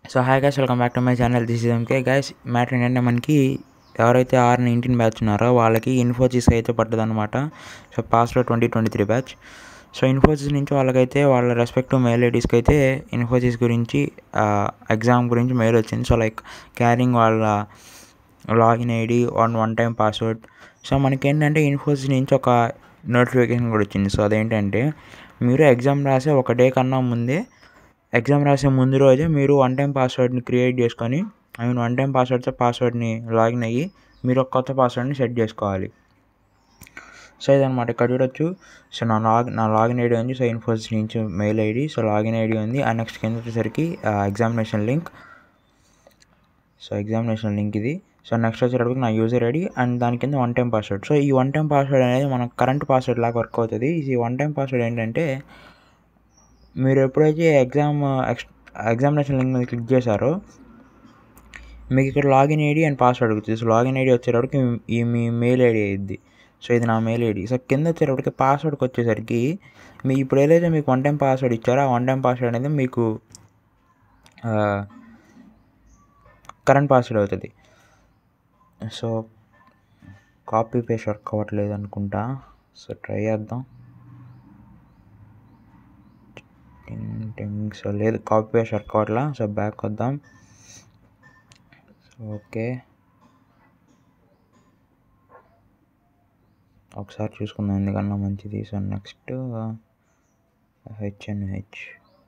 so hi guys welcome back to my channel this is MK guys matter ఏంటంటే మనకి ఎవరైతే are nineteen batch ఉన్నారో వాళ్ళకి Infosys అయితే పడ్డదన్నమాట సో పాస్లో twenty twenty three batch so Infosys నుంచి వాళ్ళకైతే వాళ్ళ రెస్పెక్టివ్ మెయిల్ ఐడీస్కి అయితే ఇన్ఫోసిస్ గురించి ఎగ్జామ్ గురించి మెయిల్ వచ్చింది సో లైక్ క్యారింగ్ వాళ్ళ login ID one one time password so మనకేంటంటే ఇన్ఫోసిస్ నుంచి ఒక నోటిఫికేషన్ కూడా వచ్చింది సో అదేంటంటే మీరు ఎగ్జామ్ రాసే ఒక డే కన్నా ముందే ఎగ్జామ్ రాసే ముందు రోజే మీరు వన్ టైం పాస్వర్డ్ని క్రియేట్ చేసుకొని ఐ మీన్ వన్ టైం పాస్వర్డ్తో పాస్వర్డ్ని లాగిన్ అయ్యి మీరు ఒక కొత్త పాస్వర్డ్ని సెట్ చేసుకోవాలి సో ఇదనమాట ఇక్కడ చూడొచ్చు సో నా లాగ్ నా లాగిన్ ఐడి ఉంది సో ఇన్ఫోసిస్ నుంచి mail ID so login ID ఉంది అండ్ నెక్స్ట్ కింద వచ్చేసరికి examination link so examination link ఇది సో నెక్స్ట్ వచ్చేటప్పటికి నా యూజర్ ఐడి అండ్ దాని కింద వన్ టైం పాస్వర్డ్ సో ఈ వన్ టైం పాస్వర్డ్ అనేది మన కరెంట్ పాస్వర్డ్ లాగా వర్క్ అవుతుంది ఈ వన్ టైం పాస్వర్డ్ ఏంటంటే మీరు ఎప్పుడైతే ఎగ్జామ్ ఎక్స్ ఎగ్జామినేషన్ లింక్ మీద క్లిక్ చేశారో మీకు ఇక్కడ లాగిన్ ఐడి అండ్ పాస్వర్డ్ అడుగుతుంది సో లాగిన్ ఐడి వచ్చేటప్పటికి ఈ మీ మెయిల్ ఐడి అయ్యిద్ది సో ఇది నా మెయిల్ ఐడి సో కింద వచ్చేటప్పటికి పాస్వర్డ్కి వచ్చేసరికి మీ ఇప్పుడు ఏదైతే మీకు వన్ టైం పాస్వర్డ్ ఇచ్చారో ఆ వన్ టైం పాస్వర్డ్ అనేది మీకు కరెంట్ పాస్వర్డ్ అవుతుంది సో కాపీ పేస్ట్ వర్క్ అవ్వట్లేదు అనుకుంటా సో ట్రై చేద్దాం టింగ్ టింగ్ సో లేదు కాపీ పేస్ట్ వర్క్ అవ్వట్లా సో బ్యాక్ వద్దాం సో ఓకే ఒకసారి చూసుకుందాం ఎందుకన్నా మంచిది సో నెక్స్ట్ హెచ్ఎన్హెచ్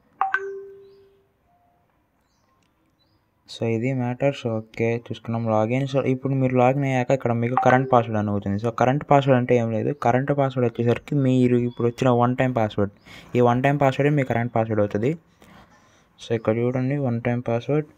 సో ఇది మ్యాటర్స్ ఓకే చూసుకున్నాం లాగిన్ సో ఇప్పుడు మీరు లాగిన్ అయ్యాక ఇక్కడ మీకు కరెంట్ పాస్వర్డ్ అని అవుతుంది సో కరెంట్ పాస్వర్డ్ అంటే ఏం లేదు కరెంట్ పాస్వర్డ్ వచ్చేసరికి మీరు ఇప్పుడు వచ్చిన వన్ టైం పాస్వర్డ్ ఈ వన్ టైం పాస్వర్డ్ మీ కరెంట్ పాస్వర్డ్ అవుతుంది సో ఇక్కడ చూడండి one time password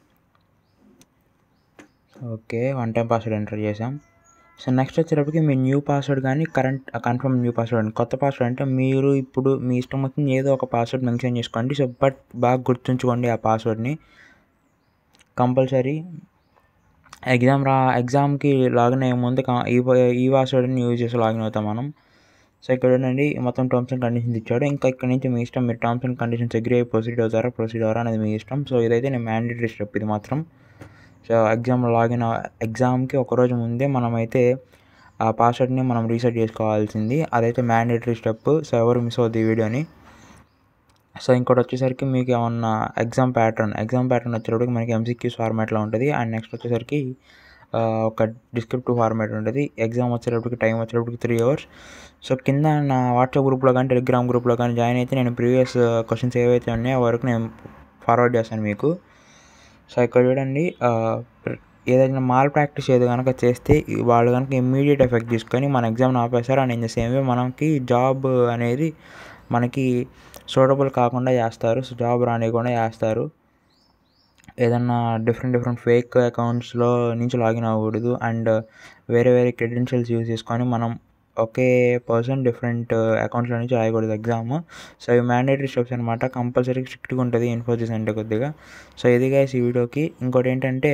okay one time password enter చేసాం సో నెక్స్ట్ వచ్చేటప్పటికి మీ న్యూ పాస్వర్డ్ కానీ కరెంట్ కన్ఫర్మ్ న్యూ పాస్వర్డ్ కొత్త పాస్వర్డ్ అంటే మీరు ఇప్పుడు మీ ఇష్టం వచ్చింది ఏదో ఒక పాస్వర్డ్ మెన్షన్ చేసుకోండి సో బట్ బాగా గుర్తుంచుకోండి ఆ పాస్వర్డ్ని కంపల్సరీ ఎగ్జామ్ రా ఎగ్జామ్కి లాగిన్ అయ్యే ముందు ఈ ఈ పాస్వర్డ్ని యూజ్ చేసి లాగిన్ అవుతాం మనం సో ఇక్కడ ఉండండి మొత్తం టర్మ్స్ అండ్ కండిషన్స్ ఇచ్చాడు ఇంకా ఇక్కడ నుంచి మీ ఇష్టం మీరు టర్మ్స్ అండ్ కండిషన్స్ అగ్రీ అయ్యి ప్రొసీడ్ అవుతారా ప్రొసీడ్ అవుతారా అనేది మీ ఇష్టం సో ఇదైతే నేను మ్యాండేటరీ స్టెప్ ఇది మాత్రం సో ఎగ్జామ్ లాగిన్ ఎగ్జామ్కి ఒకరోజు ముందే మనమైతే ఆ పాస్వర్డ్ని మనం రీసెట్ చేసుకోవాల్సింది అదైతే మ్యాండేటరీ స్టెప్ సో ఎవరు మిస్ అవుతుంది ఈ వీడియోని సో ఇంకోటి వచ్చేసరికి మీకు ఏమన్నా ఎగ్జామ్ ప్యాటర్న్ ఎగ్జామ్ ప్యాటర్న్ వచ్చేటప్పటికి మనకి ఎంసీక్యూస్ ఫార్మాట్లో ఉంటుంది అండ్ నెక్స్ట్ వచ్చేసరికి ఒక డిస్క్రిప్టివ్ ఫార్మాట్ ఉంటుంది ఎగ్జామ్ వచ్చేటప్పటికి టైం వచ్చేటప్పటికి త్రీ అవర్స్ సో కింద నా వాట్సాప్ గ్రూప్లో కానీ టెలిగ్రామ్ గ్రూప్లో కానీ జాయిన్ అయితే నేను ప్రీవియస్ క్వశ్చన్స్ ఏవైతే ఉన్నాయో వరకు నేను ఫార్వర్డ్ చేస్తాను మీకు సో ఇక్కడ చూడండి ఏదైనా మాల్ ప్రాక్టీస్ ఏదో కనుక చేస్తే వాళ్ళు కనుక ఇమ్మీడియట్ ఎఫెక్ట్ తీసుకొని మన ఎగ్జామ్ని ఆపేస్తారు and in the same way మనకి జాబ్ అనేది మనకి సూటబుల్ కాకుండా చేస్తారు సో జాబ్ రానియకుండా చేస్తారు ఏదన్నా డిఫరెంట్ డిఫరెంట్ ఫేక్ అకౌంట్స్లో నుంచి లాగిన్ అవ్వకూడదు అండ్ వేరే వేరే క్రెడెన్షియల్స్ యూజ్ చేసుకొని మనం ఒకే పర్సన్ డిఫరెంట్ అకౌంట్స్లో నుంచి రాయకూడదు ఎగ్జామ్ సో ఇవి మ్యాండేటరీ స్టెప్స్ అనమాట కంపల్సరీ స్ట్రిక్ట్గా ఉంటుంది ఇన్ఫోసిస్ అంటే కొద్దిగా సో ఇది గైస్ ఈ వీడియోకి ఇంకోటి ఏంటంటే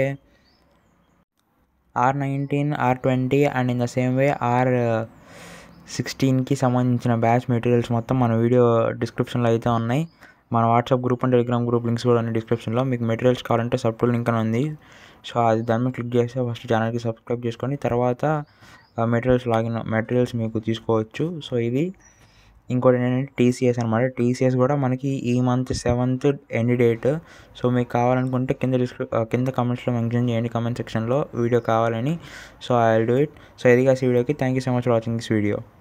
R nineteen R twenty and in the same way R సిక్స్టీన్కి సంబంధించిన బ్యాచ్ మెటీరియల్స్ మొత్తం మన వీడియో డిస్క్రిప్షన్లో అయితే ఉన్నాయి మన WhatsApp group and Telegram group links కూడా ఉన్నాయి డిస్క్రిప్షన్లో మీకు మెటీరియల్స్ కావాలంటే సబ్టూల్ లింక్ అని ఉంది సో అది దాని మీద క్లిక్ చేస్తే ఫస్ట్ ఛానల్కి సబ్స్క్రైబ్ చేసుకొని తర్వాత మెటీరియల్స్ లాగిన్ మెటీరియల్స్ మీకు తీసుకోవచ్చు సో ఇది ఇంకోటి ఏంటంటే టీసీఎస్ అనమాట టీసీఎస్ కూడా మనకి ఈ month seventh end date so మీకు కావాలనుకుంటే కింద డిస్క్రి కింద కమెంట్స్లో మెన్షన్ చేయండి కమెంట్ సెక్షన్లో వీడియో కావాలని so I will do it so ఇది కాసి వీడియోకి thank you so much for watching this video